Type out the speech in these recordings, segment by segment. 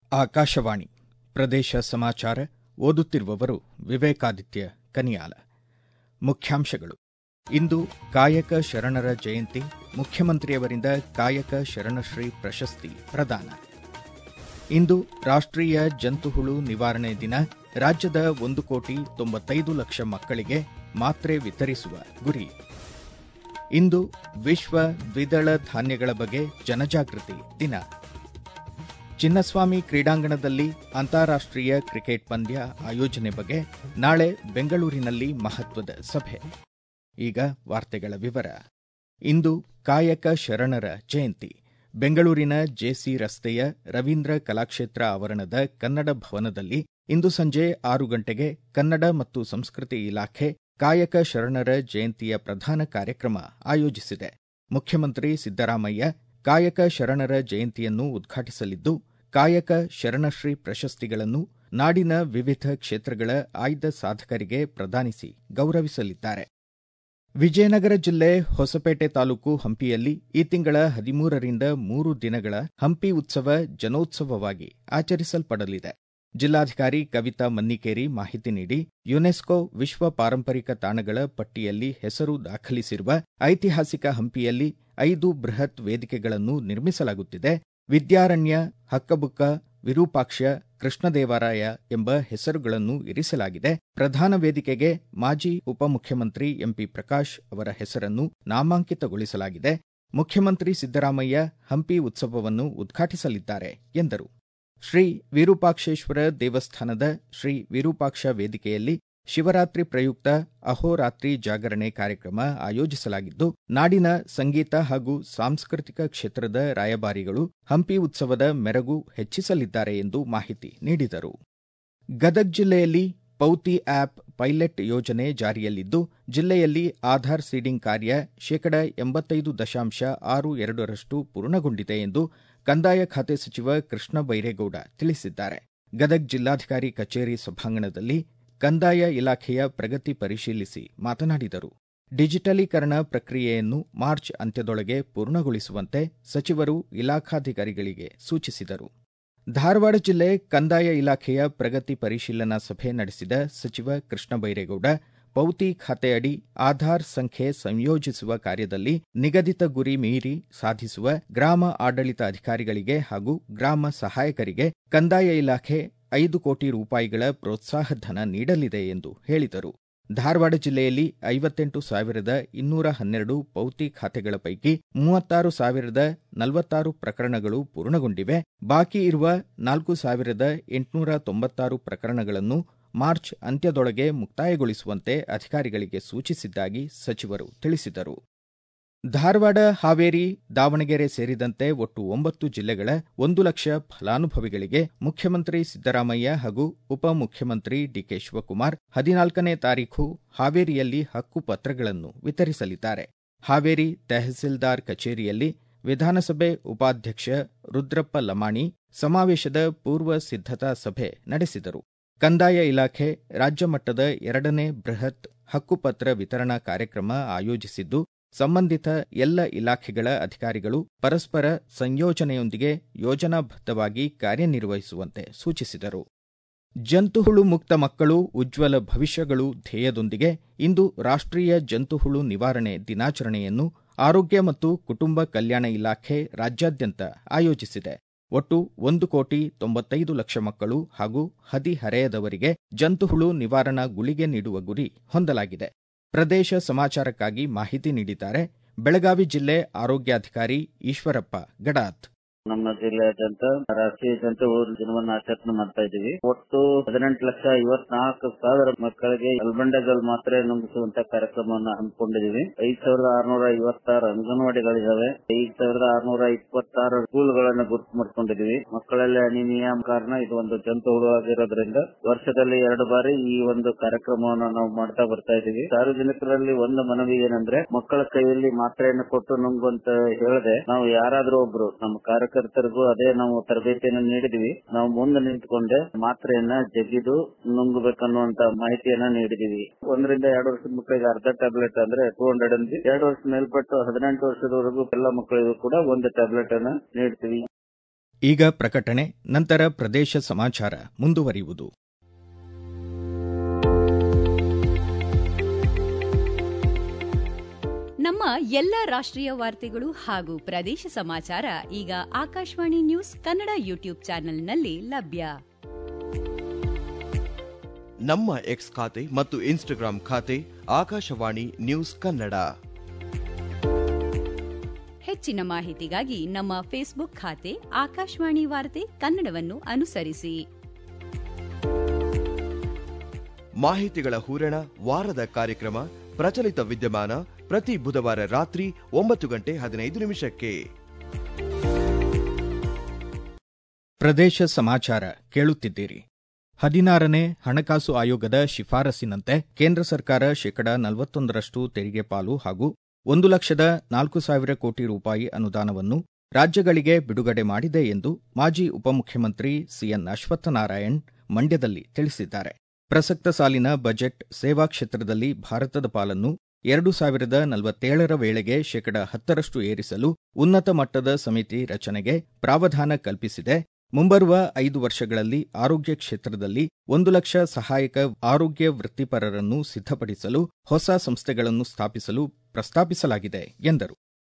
ಆಕಾಶವಾಣಿ ಪ್ರದೇಶ ಸಮಾಚಾರ ಓದುತ್ತಿರುವವರು ವಿವೇಕಾದಿತ್ಯ ಕನಿಯಾಲ ಮುಖ್ಯಾಂಶಗಳು ಇಂದು ಕಾಯಕ ಶರಣರ ಜಯಂತಿ ಮುಖ್ಯಮಂತ್ರಿಯವರಿಂದ ಕಾಯಕ ಶರಣಶ್ರೀ ಪ್ರಶಸ್ತಿ ಪ್ರದಾನ ಇಂದು ರಾಷ್ಟ್ರೀಯ ಜಂತುಹುಳು ನಿವಾರಣೆ ದಿನ ರಾಜ್ಯದ ಒಂದು ಕೋಟಿ ತೊಂಬತ್ತೈದು ಲಕ್ಷ ಮಕ್ಕಳಿಗೆ ಮಾತ್ರೆ ವಿತರಿಸುವ ಗುರಿ ಇಂದು ವಿಶ್ವ ದ್ವಿದಳ ಧಾನ್ಯಗಳ ಬಗ್ಗೆ ಜನಜಾಗೃತಿ ದಿನ ಚಿನ್ನಸ್ವಾಮಿ ಕ್ರೀಡಾಂಗಣದಲ್ಲಿ ಅಂತಾರಾಷ್ಟ್ರೀಯ ಕ್ರಿಕೆಟ್ ಪಂದ್ಯ ಆಯೋಜನೆ ಬಗ್ಗೆ ನಾಳೆ ಬೆಂಗಳೂರಿನಲ್ಲಿ ಮಹತ್ವದ ಸಭೆ ಈಗ ವಾರ್ತೆಗಳ ವಿವರ ಇಂದು ಕಾಯಕ ಶರಣರ ಜಯಂತಿ ಬೆಂಗಳೂರಿನ ಜೆಸಿ ರಸ್ತೆಯ ರವೀಂದ್ರ ಕಲಾಕ್ಷೇತ್ರ ಆವರಣದ ಕನ್ನಡ ಭವನದಲ್ಲಿ ಇಂದು ಸಂಜೆ ಆರು ಗಂಟೆಗೆ ಕನ್ನಡ ಮತ್ತು ಸಂಸ್ಕೃತಿ ಇಲಾಖೆ ಕಾಯಕ ಶರಣರ ಜಯಂತಿಯ ಪ್ರಧಾನ ಕಾರ್ಯಕ್ರಮ ಆಯೋಜಿಸಿದೆ ಮುಖ್ಯಮಂತ್ರಿ ಸಿದ್ದರಾಮಯ್ಯ ಕಾಯಕ ಶರಣರ ಜಯಂತಿಯನ್ನು ಉದ್ಘಾಟಿಸಲಿದ್ದು ಕಾಯಕ ಶರಣಶ್ರೀ ಪ್ರಶಸ್ತಿಗಳನ್ನು ನಾಡಿನ ವಿವಿಧ ಕ್ಷೇತ್ರಗಳ ಆಯ್ದ ಸಾಧಕರಿಗೆ ಪ್ರದಾನಿಸಿ ಗೌರವಿಸಲಿದ್ದಾರೆ ವಿಜಯನಗರ ಜಿಲ್ಲೆ ಹೊಸಪೇಟೆ ತಾಲೂಕು ಹಂಪಿಯಲ್ಲಿ ಈ ತಿಂಗಳ ಹದಿಮೂರರಿಂದ ಮೂರು ದಿನಗಳ ಹಂಪಿ ಉತ್ಸವ ಜನೋತ್ಸವವಾಗಿ ಆಚರಿಸಲ್ಪಡಲಿದೆ ಜಿಲ್ಲಾಧಿಕಾರಿ ಕವಿತಾ ಮನ್ನಿಕೇರಿ ಮಾಹಿತಿ ನೀಡಿ ಯುನೆಸ್ಕೋ ವಿಶ್ವ ಪಾರಂಪರಿಕ ತಾಣಗಳ ಪಟ್ಟಿಯಲ್ಲಿ ಹೆಸರು ದಾಖಲಿಸಿರುವ ಐತಿಹಾಸಿಕ ಹಂಪಿಯಲ್ಲಿ ಐದು ಬೃಹತ್ ವೇದಿಕೆಗಳನ್ನು ನಿರ್ಮಿಸಲಾಗುತ್ತಿದೆ ವಿದ್ಯಾರಣ್ಯ ಹಕ್ಕಬುಕ್ಕ ವಿರೂಪಾಕ್ಷ ಕೃಷ್ಣದೇವರಾಯ ಎಂಬ ಹೆಸರುಗಳನ್ನು ಇರಿಸಲಾಗಿದೆ ಪ್ರಧಾನ ವೇದಿಕೆಗೆ ಮಾಜಿ ಉಪಮುಖ್ಯಮಂತ್ರಿ ಎಂಪಿ ಪ್ರಕಾಶ್ ಅವರ ಹೆಸರನ್ನು ನಾಮಾಂಕಿತಗೊಳಿಸಲಾಗಿದೆ ಮುಖ್ಯಮಂತ್ರಿ ಸಿದ್ದರಾಮಯ್ಯ ಹಂಪಿ ಉತ್ಸವವನ್ನು ಉದ್ಘಾಟಿಸಲಿದ್ದಾರೆ ಎಂದರು ಶ್ರೀ ವಿರೂಪಾಕ್ಷೇಶ್ವರ ದೇವಸ್ಥಾನದ ಶ್ರೀ ವಿರೂಪಾಕ್ಷ ವೇದಿಕೆಯಲ್ಲಿ ಶಿವರಾತ್ರಿ ಪ್ರಯುಕ್ತ ಅಹೋರಾತ್ರಿ ಜಾಗರಣೆ ಕಾರ್ಯಕ್ರಮ ಆಯೋಜಿಸಲಾಗಿದ್ದು ನಾಡಿನ ಸಂಗೀತ ಹಾಗೂ ಸಾಂಸ್ಕೃತಿಕ ಕ್ಷೇತ್ರದ ರಾಯಭಾರಿಗಳು ಹಂಪಿ ಉತ್ಸವದ ಮೆರಗು ಹೆಚ್ಚಿಸಲಿದ್ದಾರೆ ಎಂದು ಮಾಹಿತಿ ನೀಡಿದರು ಗದಗ ಜಿಲ್ಲೆಯಲ್ಲಿ ಪೌತಿ ಆಪ್ ಪೈಲಟ್ ಯೋಜನೆ ಜಾರಿಯಲ್ಲಿದ್ದು ಜಿಲ್ಲೆಯಲ್ಲಿ ಆಧಾರ್ ಸೀಡಿಂಗ್ ಕಾರ್ಯ ಶೇಕಡ ಎಂಬತ್ತೈದು ದಶಾಂಶ ಆರು ಎರಡರಷ್ಟು ಪೂರ್ಣಗೊಂಡಿದೆ ಎಂದು ಕಂದಾಯ ಖಾತೆ ಸಚಿವ ಕೃಷ್ಣ ಬೈರೇಗೌಡ ತಿಳಿಸಿದ್ದಾರೆ ಗದಗ ಜಿಲ್ಲಾಧಿಕಾರಿ ಕಚೇರಿ ಸಭಾಂಗಣದಲ್ಲಿ ಕಂದಾಯ ಇಲಾಖೆಯ ಪ್ರಗತಿ ಪರಿಶೀಲಿಸಿ ಮಾತನಾಡಿದರು ಡಿಜಿಟಲೀಕರಣ ಪ್ರಕ್ರಿಯೆಯನ್ನು ಮಾರ್ಚ್ ಅಂತ್ಯದೊಳಗೆ ಪೂರ್ಣಗೊಳಿಸುವಂತೆ ಸಚಿವರು ಇಲಾಖಾಧಿಕಾರಿಗಳಿಗೆ ಸೂಚಿಸಿದರು ಧಾರವಾಡ ಜಿಲ್ಲೆ ಕಂದಾಯ ಇಲಾಖೆಯ ಪ್ರಗತಿ ಪರಿಶೀಲನಾ ಸಭೆ ನಡೆಸಿದ ಸಚಿವ ಕೃಷ್ಣ ಬೈರೇಗೌಡ ಪೌತಿ ಖಾತೆಯಡಿ ಆಧಾರ್ ಸಂಖ್ಯೆ ಸಂಯೋಜಿಸುವ ಕಾರ್ಯದಲ್ಲಿ ನಿಗದಿತ ಗುರಿ ಮೀರಿ ಸಾಧಿಸುವ ಗ್ರಾಮ ಆಡಳಿತ ಅಧಿಕಾರಿಗಳಿಗೆ ಹಾಗೂ ಗ್ರಾಮ ಸಹಾಯಕರಿಗೆ ಕಂದಾಯ ಇಲಾಖೆ ಐದು ಕೋಟಿ ರೂಪಾಯಿಗಳ ಪ್ರೋತ್ಸಾಹಧನ ನೀಡಲಿದೆ ಎಂದು ಹೇಳಿದರು ಧಾರವಾಡ ಜಿಲ್ಲೆಯಲ್ಲಿ ಐವತ್ತೆಂಟು ಸಾವಿರದ ಇನ್ನೂರ ಹನ್ನೆರಡು ಪೌತಿ ಖಾತೆಗಳ ಪೈಕಿ ಮೂವತ್ತಾರು ಸಾವಿರದ ನಲವತ್ತಾರು ಪ್ರಕರಣಗಳು ಪೂರ್ಣಗೊಂಡಿವೆ ಬಾಕಿ ಇರುವ ನಾಲ್ಕು ಸಾವಿರದ ಎಂಟುನೂರ ತೊಂಬತ್ತಾರು ಪ್ರಕರಣಗಳನ್ನು ಮಾರ್ಚ್ ಅಂತ್ಯದೊಳಗೆ ಮುಕ್ತಾಯಗೊಳಿಸುವಂತೆ ಅಧಿಕಾರಿಗಳಿಗೆ ಸೂಚಿಸಿದ್ದಾಗಿ ಸಚಿವರು ತಿಳಿಸಿದರು ಧಾರವಾಡ ಹಾವೇರಿ ದಾವಣಗೆರೆ ಸೇರಿದಂತೆ ಒಟ್ಟು ಒಂಬತ್ತು ಜಿಲ್ಲೆಗಳ ಒಂದು ಲಕ್ಷ ಫಲಾನುಭವಿಗಳಿಗೆ ಮುಖ್ಯಮಂತ್ರಿ ಸಿದ್ದರಾಮಯ್ಯ ಹಾಗೂ ಉಪಮುಖ್ಯಮಂತ್ರಿ ಡಿಕೆ ಶಿವಕುಮಾರ್ ಹದಿನಾಲ್ಕನೇ ತಾರೀಖು ಹಾವೇರಿಯಲ್ಲಿ ಹಕ್ಕು ಪತ್ರಗಳನ್ನು ವಿತರಿಸಲಿದ್ದಾರೆ ಹಾವೇರಿ ತಹಸೀಲ್ದಾರ್ ಕಚೇರಿಯಲ್ಲಿ ವಿಧಾನಸಭೆ ಉಪಾಧ್ಯಕ್ಷ ರುದ್ರಪ್ಪ ಲಮಾಣಿ ಸಮಾವೇಶದ ಪೂರ್ವ ಸಿದ್ಧತಾ ಸಭೆ ನಡೆಸಿದರು ಕಂದಾಯ ಇಲಾಖೆ ರಾಜ್ಯ ಮಟ್ಟದ ಎರಡನೇ ಬೃಹತ್ ಹಕ್ಕುಪತ್ರ ವಿತರಣಾ ಕಾರ್ಯಕ್ರಮ ಆಯೋಜಿಸಿದ್ದು ಸಂಬಂಧಿತ ಎಲ್ಲ ಇಲಾಖೆಗಳ ಅಧಿಕಾರಿಗಳು ಪರಸ್ಪರ ಸಂಯೋಜನೆಯೊಂದಿಗೆ ಯೋಜನಾಬದ್ಧವಾಗಿ ಕಾರ್ಯನಿರ್ವಹಿಸುವಂತೆ ಸೂಚಿಸಿದರು ಜಂತುಹುಳು ಮುಕ್ತ ಮಕ್ಕಳು ಉಜ್ವಲ ಭವಿಷ್ಯಗಳು ಧ್ಯೇಯದೊಂದಿಗೆ ಇಂದು ರಾಷ್ಟ್ರೀಯ ಜಂತುಹುಳು ನಿವಾರಣೆ ದಿನಾಚರಣೆಯನ್ನು ಆರೋಗ್ಯ ಮತ್ತು ಕುಟುಂಬ ಕಲ್ಯಾಣ ಇಲಾಖೆ ರಾಜ್ಯಾದ್ಯಂತ ಆಯೋಜಿಸಿದೆ ಒಟ್ಟು ಒಂದು ಕೋಟಿ ತೊಂಬತ್ತೈದು ಲಕ್ಷ ಮಕ್ಕಳು ಹಾಗೂ ಹದಿಹರೆಯದವರಿಗೆ ಜಂತುಹುಳು ನಿವಾರಣಾ ಗುಳಿಗೆ ನೀಡುವ ಗುರಿ ಹೊಂದಲಾಗಿದೆ ಪ್ರದೇಶ ಸಮಾಚಾರಕ್ಕಾಗಿ ಮಾಹಿತಿ ನೀಡಿದ್ದಾರೆ ಬೆಳಗಾವಿ ಜಿಲ್ಲೆ ಆರೋಗ್ಯಾಧಿಕಾರಿ ಈಶ್ವರಪ್ಪ ಗಡಾತ್ ನಮ್ಮ ಜಿಲ್ಲೆಯಾದ್ಯಂತ ರಾಷ್ಟ್ರೀಯ ಜಂತುಹುಳು ದಿನವನ್ನು ಆಚರಣೆ ಮಾಡ್ತಾ ಇದ್ದೀವಿ ಒಟ್ಟು ಹದಿನೆಂಟು ಲಕ್ಷ ಐವತ್ನಾಲ್ಕು ಸಾವಿರ ಮಕ್ಕಳಿಗೆ ಎಲ್ಬಂಡಗಲ್ ಮಾತ್ರೆ ನುಂಗಿಸುವಂತ ಕಾರ್ಯಕ್ರಮವನ್ನು ಹಮ್ಮಿಕೊಂಡಿದ್ದೀವಿ ಐದ್ ಸಾವಿರದ ಆರ್ನೂರ ಐವತ್ತಾರು ಅಂಗನವಾಡಿಗಳಿದಾವೆ ಐದ್ ಸಾವಿರದ ಆರ್ನೂರ ಇಪ್ಪತ್ತಾರು ಸ್ಕೂಲ್ಗಳನ್ನ ಗುರುತು ಮಾಡ್ಕೊಂಡಿದ್ದೀವಿ ಮಕ್ಕಳಲ್ಲಿ ಅನಿಮಿಯಾ ಕಾರಣ ಇದು ಒಂದು ಜಂತುಹುಳು ಆಗಿರೋದ್ರಿಂದ ವರ್ಷದಲ್ಲಿ ಎರಡು ಬಾರಿ ಈ ಒಂದು ಕಾರ್ಯಕ್ರಮವನ್ನು ನಾವು ಮಾಡ್ತಾ ಬರ್ತಾ ಇದ್ದೀವಿ ಸಾರ್ವಜನಿಕರಲ್ಲಿ ಒಂದು ಮನವಿ ಏನಂದ್ರೆ ಮಕ್ಕಳ ಕೈಯಲ್ಲಿ ಮಾತ್ರೆಯನ್ನು ಕೊಟ್ಟು ನುಂಗುವಂತ ಹೇಳದೆ ನಾವು ಯಾರಾದ್ರೂ ಒಬ್ರು ನಮ್ಮ ಕಾರ್ಯಕ್ರಮ ಕಾರ್ಯಕರ್ತರಿಗೂ ಅದೇ ನಾವು ತರಬೇತಿಯನ್ನು ನೀಡಿದೀವಿ ನಾವು ಮುಂದೆ ನಿಂತ್ಕೊಂಡೆ ಮಾತ್ರೆಯನ್ನ ಜಗಿದು ನುಂಗಬೇಕನ್ನುವಂತ ಮಾಹಿತಿಯನ್ನ ನೀಡಿದೀವಿ ಒಂದರಿಂದ ಎರಡು ವರ್ಷದ ಮಕ್ಕಳಿಗೆ ಅರ್ಧ ಟ್ಯಾಬ್ಲೆಟ್ ಅಂದ್ರೆ ಟೂ ಹಂಡ್ರೆಡ್ ಎಂ ಜಿ ಎರಡು ವರ್ಷ ಮೇಲ್ಪಟ್ಟು ಹದಿನೆಂಟು ವರ್ಷದವರೆಗೂ ಎಲ್ಲ ಮಕ್ಕಳಿಗೂ ಕೂಡ ಒಂದು ಟ್ಯಾಬ್ಲೆಟ್ ಅನ್ನ ನೀಡ್ತೀವಿ ಈಗ ಪ್ರಕಟಣೆ ನಂತರ ಪ್ರದೇಶ ಸಮಾಚಾರ ಮುಂದುವರಿಯುವುದು ನಮ್ಮ ಎಲ್ಲ ರಾಷ್ಟ್ರೀಯ ವಾರ್ತೆಗಳು ಹಾಗೂ ಪ್ರದೇಶ ಸಮಾಚಾರ ಈಗ ಆಕಾಶವಾಣಿ ನ್ಯೂಸ್ ಕನ್ನಡ ಯೂಟ್ಯೂಬ್ ಚಾನೆಲ್ನಲ್ಲಿ ಲಭ್ಯ ನಮ್ಮ ಎಕ್ಸ್ ಖಾತೆ ಮತ್ತು ಇನ್ಸ್ಟಾಗ್ರಾಂ ಖಾತೆ ಆಕಾಶವಾಣಿ ನ್ಯೂಸ್ ಕನ್ನಡ ಹೆಚ್ಚಿನ ಮಾಹಿತಿಗಾಗಿ ನಮ್ಮ ಫೇಸ್ಬುಕ್ ಖಾತೆ ಆಕಾಶವಾಣಿ ವಾರ್ತೆ ಕನ್ನಡವನ್ನು ಅನುಸರಿಸಿ ಮಾಹಿತಿಗಳ ಹೂರಣ ವಾರದ ಕಾರ್ಯಕ್ರಮ ಪ್ರಚಲಿತ ವಿದ್ಯಮಾನ ಪ್ರತಿ ಬುಧವಾರ ರಾತ್ರಿ ಒಂಬತ್ತು ಗಂಟೆ ಹದಿನೈದು ನಿಮಿಷಕ್ಕೆ ಪ್ರದೇಶ ಸಮಾಚಾರ ಕೇಳುತ್ತಿದ್ದೀರಿ ಹದಿನಾರನೇ ಹಣಕಾಸು ಆಯೋಗದ ಶಿಫಾರಸಿನಂತೆ ಕೇಂದ್ರ ಸರ್ಕಾರ ಶೇಕಡ ನಲವತ್ತೊಂದರಷ್ಟು ತೆರಿಗೆ ಪಾಲು ಹಾಗೂ ಒಂದು ಲಕ್ಷದ ನಾಲ್ಕು ಸಾವಿರ ಕೋಟಿ ರೂಪಾಯಿ ಅನುದಾನವನ್ನು ರಾಜ್ಯಗಳಿಗೆ ಬಿಡುಗಡೆ ಮಾಡಿದೆ ಎಂದು ಮಾಜಿ ಉಪಮುಖ್ಯಮಂತ್ರಿ ಸಿಎನ್ ಅಶ್ವತ್ಥನಾರಾಯಣ್ ಮಂಡ್ಯದಲ್ಲಿ ತಿಳಿಸಿದ್ದಾರೆ ಪ್ರಸಕ್ತ ಸಾಲಿನ ಬಜೆಟ್ ಸೇವಾ ಕ್ಷೇತ್ರದಲ್ಲಿ ಭಾರತದ ಪಾಲನ್ನು ಎರಡು ಸಾವಿರದ ನಲವತ್ತೇಳರ ವೇಳೆಗೆ ಶೇಕಡ ಹತ್ತರಷ್ಟು ಏರಿಸಲು ಉನ್ನತ ಮಟ್ಟದ ಸಮಿತಿ ರಚನೆಗೆ ಪ್ರಾವಧಾನ ಕಲ್ಪಿಸಿದೆ ಮುಂಬರುವ ಐದು ವರ್ಷಗಳಲ್ಲಿ ಆರೋಗ್ಯ ಕ್ಷೇತ್ರದಲ್ಲಿ ಒಂದು ಲಕ್ಷ ಸಹಾಯಕ ಆರೋಗ್ಯ ವೃತ್ತಿಪರರನ್ನು ಸಿದ್ಧಪಡಿಸಲು ಹೊಸ ಸಂಸ್ಥೆಗಳನ್ನು ಸ್ಥಾಪಿಸಲು ಪ್ರಸ್ತಾಪಿಸಲಾಗಿದೆ ಎಂದರು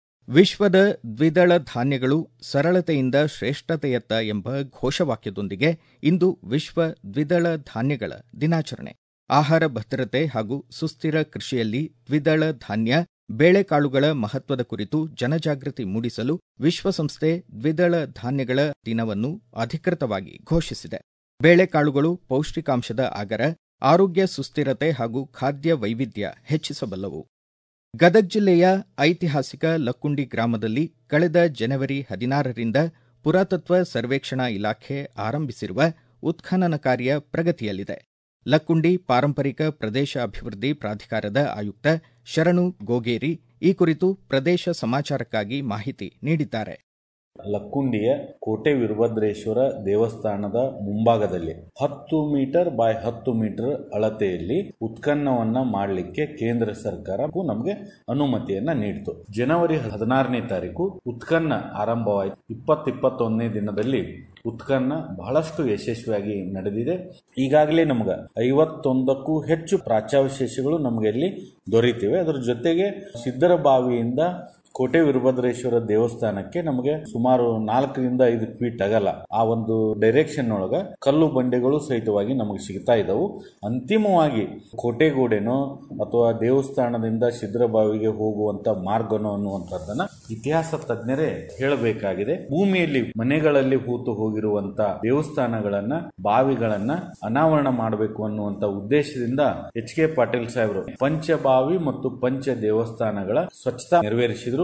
ವಿಶ್ವದ ದ್ವಿದಳ ಧಾನ್ಯಗಳು ಸರಳತೆಯಿಂದ ಶ್ರೇಷ್ಠತೆಯತ್ತ ಎಂಬ ಘೋಷವಾಕ್ಯದೊಂದಿಗೆ ಇಂದು ವಿಶ್ವ ದ್ವಿದಳ ಧಾನ್ಯಗಳ ದಿನಾಚರಣೆ ಆಹಾರ ಭದ್ರತೆ ಹಾಗೂ ಸುಸ್ಥಿರ ಕೃಷಿಯಲ್ಲಿ ದ್ವಿದಳ ಧಾನ್ಯ ಬೇಳೆಕಾಳುಗಳ ಮಹತ್ವದ ಕುರಿತು ಜನಜಾಗೃತಿ ಮೂಡಿಸಲು ವಿಶ್ವಸಂಸ್ಥೆ ದ್ವಿದಳ ಧಾನ್ಯಗಳ ದಿನವನ್ನು ಅಧಿಕೃತವಾಗಿ ಘೋಷಿಸಿದೆ ಬೇಳೆಕಾಳುಗಳು ಪೌಷ್ಟಿಕಾಂಶದ ಆಗರ ಆರೋಗ್ಯ ಸುಸ್ಥಿರತೆ ಹಾಗೂ ಖಾದ್ಯ ವೈವಿಧ್ಯ ಹೆಚ್ಚಿಸಬಲ್ಲವು ಗದಗ ಜಿಲ್ಲೆಯ ಐತಿಹಾಸಿಕ ಲಕ್ಕುಂಡಿ ಗ್ರಾಮದಲ್ಲಿ ಕಳೆದ ಜನವರಿ ಹದಿನಾರರಿಂದ ಪುರಾತತ್ವ ಸರ್ವೇಕ್ಷಣಾ ಇಲಾಖೆ ಆರಂಭಿಸಿರುವ ಉತ್ಖನನ ಕಾರ್ಯ ಪ್ರಗತಿಯಲ್ಲಿದೆ ಲಕ್ಕುಂಡಿ ಪಾರಂಪರಿಕ ಪ್ರದೇಶ ಅಭಿವೃದ್ಧಿ ಪ್ರಾಧಿಕಾರದ ಆಯುಕ್ತ ಶರಣು ಗೋಗೇರಿ ಈ ಕುರಿತು ಪ್ರದೇಶ ಸಮಾಚಾರಕ್ಕಾಗಿ ಮಾಹಿತಿ ನೀಡಿದ್ದಾರೆ ಲಕ್ಕುಂಡಿಯ ಕೋಟೆ ವೀರಭದ್ರೇಶ್ವರ ದೇವಸ್ಥಾನದ ಮುಂಭಾಗದಲ್ಲಿ ಹತ್ತು ಮೀಟರ್ ಬಾಯ್ ಹತ್ತು ಮೀಟರ್ ಅಳತೆಯಲ್ಲಿ ಉತ್ಖನ್ನವನ್ನ ಮಾಡಲಿಕ್ಕೆ ಕೇಂದ್ರ ಸರ್ಕಾರ ನಮಗೆ ಅನುಮತಿಯನ್ನ ನೀಡಿತು ಜನವರಿ ಹದಿನಾರನೇ ತಾರೀಕು ಉತ್ಖನ್ನ ಆರಂಭವಾಯಿತು ಇಪ್ಪತ್ ಇಪ್ಪತ್ತೊಂದನೇ ದಿನದಲ್ಲಿ ಉತ್ಖನ್ನ ಬಹಳಷ್ಟು ಯಶಸ್ವಿಯಾಗಿ ನಡೆದಿದೆ ಈಗಾಗಲೇ ನಮ್ಗೆ ಐವತ್ತೊಂದಕ್ಕೂ ಹೆಚ್ಚು ಪ್ರಾಚ್ಯಾವಶೇಷಗಳು ನಮಗೆ ಇಲ್ಲಿ ದೊರೆತಿವೆ ಅದರ ಜೊತೆಗೆ ಸಿದ್ದರ ಬಾವಿಯಿಂದ ಕೋಟೆ ವೀರಭದ್ರೇಶ್ವರ ದೇವಸ್ಥಾನಕ್ಕೆ ನಮಗೆ ಸುಮಾರು ನಾಲ್ಕರಿಂದ ಐದು ಫೀಟ್ ಅಗಲ ಆ ಒಂದು ಡೈರೆಕ್ಷನ್ ಒಳಗ ಕಲ್ಲು ಬಂಡೆಗಳು ಸಹಿತವಾಗಿ ನಮಗೆ ಸಿಗ್ತಾ ಇದ್ದವು ಅಂತಿಮವಾಗಿ ಕೋಟೆಗೋಡೆನೋ ಅಥವಾ ದೇವಸ್ಥಾನದಿಂದ ಸಿದ್ದರಬಾವಿಗೆ ಹೋಗುವಂತ ಮಾರ್ಗನೋ ಅನ್ನುವಂಥದ್ದನ್ನ ಇತಿಹಾಸ ತಜ್ಞರೇ ಹೇಳಬೇಕಾಗಿದೆ ಭೂಮಿಯಲ್ಲಿ ಮನೆಗಳಲ್ಲಿ ಹೂತು ಹೋಗಿರುವಂತ ದೇವಸ್ಥಾನಗಳನ್ನ ಬಾವಿಗಳನ್ನ ಅನಾವರಣ ಮಾಡಬೇಕು ಅನ್ನುವಂತ ಉದ್ದೇಶದಿಂದ ಎಚ್ ಕೆ ಪಾಟೀಲ್ ಸಾಹೇಬರು ಪಂಚಬಾವಿ ಮತ್ತು ಪಂಚ ದೇವಸ್ಥಾನಗಳ ಸ್ವಚ್ಛತಾ ನೆರವೇರಿಸಿದ್ರು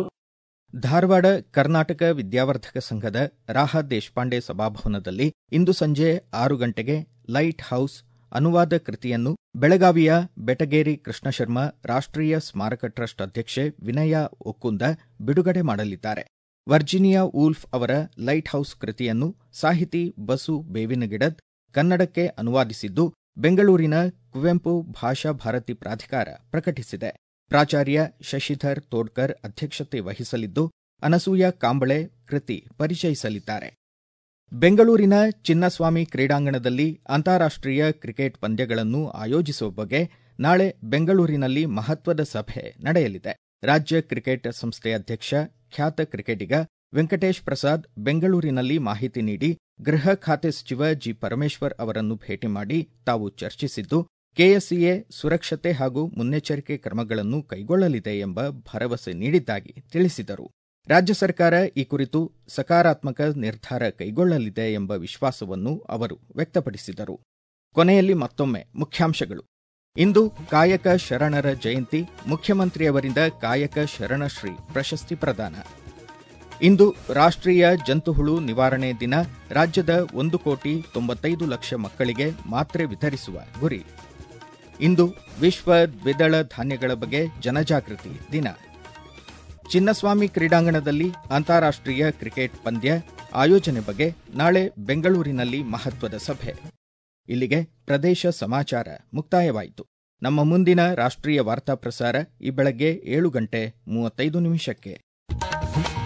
ಧಾರವಾಡ ಕರ್ನಾಟಕ ವಿದ್ಯಾವರ್ಧಕ ಸಂಘದ ರಾಹ ದೇಶಪಾಂಡೆ ಸಭಾಭವನದಲ್ಲಿ ಇಂದು ಸಂಜೆ ಆರು ಗಂಟೆಗೆ ಲೈಟ್ ಹೌಸ್ ಅನುವಾದ ಕೃತಿಯನ್ನು ಬೆಳಗಾವಿಯ ಬೆಟಗೇರಿ ಕೃಷ್ಣಶರ್ಮ ರಾಷ್ಟ್ರೀಯ ಸ್ಮಾರಕ ಟ್ರಸ್ಟ್ ಅಧ್ಯಕ್ಷೆ ವಿನಯ ಒಕ್ಕುಂದ ಬಿಡುಗಡೆ ಮಾಡಲಿದ್ದಾರೆ ವರ್ಜಿನಿಯಾ ವೂಲ್ಫ್ ಅವರ ಲೈಟ್ ಹೌಸ್ ಕೃತಿಯನ್ನು ಸಾಹಿತಿ ಬಸು ಬೇವಿನಗಿಡದ್ ಕನ್ನಡಕ್ಕೆ ಅನುವಾದಿಸಿದ್ದು ಬೆಂಗಳೂರಿನ ಕುವೆಂಪು ಭಾಷಾ ಭಾರತಿ ಪ್ರಾಧಿಕಾರ ಪ್ರಕಟಿಸಿದೆ ಪ್ರಾಚಾರ್ಯ ಶಶಿಧರ್ ತೋಡ್ಕರ್ ಅಧ್ಯಕ್ಷತೆ ವಹಿಸಲಿದ್ದು ಅನಸೂಯ ಕಾಂಬಳೆ ಕೃತಿ ಪರಿಚಯಿಸಲಿದ್ದಾರೆ ಬೆಂಗಳೂರಿನ ಚಿನ್ನಸ್ವಾಮಿ ಕ್ರೀಡಾಂಗಣದಲ್ಲಿ ಅಂತಾರಾಷ್ಟ್ರೀಯ ಕ್ರಿಕೆಟ್ ಪಂದ್ಯಗಳನ್ನು ಆಯೋಜಿಸುವ ಬಗ್ಗೆ ನಾಳೆ ಬೆಂಗಳೂರಿನಲ್ಲಿ ಮಹತ್ವದ ಸಭೆ ನಡೆಯಲಿದೆ ರಾಜ್ಯ ಕ್ರಿಕೆಟ್ ಸಂಸ್ಥೆ ಅಧ್ಯಕ್ಷ ಖ್ಯಾತ ಕ್ರಿಕೆಟಿಗ ವೆಂಕಟೇಶ್ ಪ್ರಸಾದ್ ಬೆಂಗಳೂರಿನಲ್ಲಿ ಮಾಹಿತಿ ನೀಡಿ ಗೃಹ ಖಾತೆ ಸಚಿವ ಜಿ ಪರಮೇಶ್ವರ್ ಅವರನ್ನು ಭೇಟಿ ಮಾಡಿ ತಾವು ಚರ್ಚಿಸಿದ್ದು ಕೆಎಸ್ಸಿಎ ಸುರಕ್ಷತೆ ಹಾಗೂ ಮುನ್ನೆಚ್ಚರಿಕೆ ಕ್ರಮಗಳನ್ನು ಕೈಗೊಳ್ಳಲಿದೆ ಎಂಬ ಭರವಸೆ ನೀಡಿದ್ದಾಗಿ ತಿಳಿಸಿದರು ರಾಜ್ಯ ಸರ್ಕಾರ ಈ ಕುರಿತು ಸಕಾರಾತ್ಮಕ ನಿರ್ಧಾರ ಕೈಗೊಳ್ಳಲಿದೆ ಎಂಬ ವಿಶ್ವಾಸವನ್ನು ಅವರು ವ್ಯಕ್ತಪಡಿಸಿದರು ಕೊನೆಯಲ್ಲಿ ಮತ್ತೊಮ್ಮೆ ಮುಖ್ಯಾಂಶಗಳು ಇಂದು ಕಾಯಕ ಶರಣರ ಜಯಂತಿ ಮುಖ್ಯಮಂತ್ರಿಯವರಿಂದ ಕಾಯಕ ಶರಣಶ್ರೀ ಪ್ರಶಸ್ತಿ ಪ್ರದಾನ ಇಂದು ರಾಷ್ಟ್ರೀಯ ಜಂತುಹುಳು ನಿವಾರಣೆ ದಿನ ರಾಜ್ಯದ ಒಂದು ಕೋಟಿ ತೊಂಬತ್ತೈದು ಲಕ್ಷ ಮಕ್ಕಳಿಗೆ ಮಾತ್ರೆ ವಿತರಿಸುವ ಗುರಿ ಇಂದು ವಿಶ್ವ ದ್ವಿದಳ ಧಾನ್ಯಗಳ ಬಗ್ಗೆ ಜನಜಾಗೃತಿ ದಿನ ಚಿನ್ನಸ್ವಾಮಿ ಕ್ರೀಡಾಂಗಣದಲ್ಲಿ ಅಂತಾರಾಷ್ಟ್ರೀಯ ಕ್ರಿಕೆಟ್ ಪಂದ್ಯ ಆಯೋಜನೆ ಬಗ್ಗೆ ನಾಳೆ ಬೆಂಗಳೂರಿನಲ್ಲಿ ಮಹತ್ವದ ಸಭೆ ಇಲ್ಲಿಗೆ ಪ್ರದೇಶ ಸಮಾಚಾರ ಮುಕ್ತಾಯವಾಯಿತು ನಮ್ಮ ಮುಂದಿನ ರಾಷ್ಟ್ರೀಯ ವಾರ್ತಾ ಪ್ರಸಾರ ಈ ಬೆಳಗ್ಗೆ ಏಳು ಗಂಟೆ ಮೂವತ್ತೈದು ನಿಮಿಷಕ್ಕೆ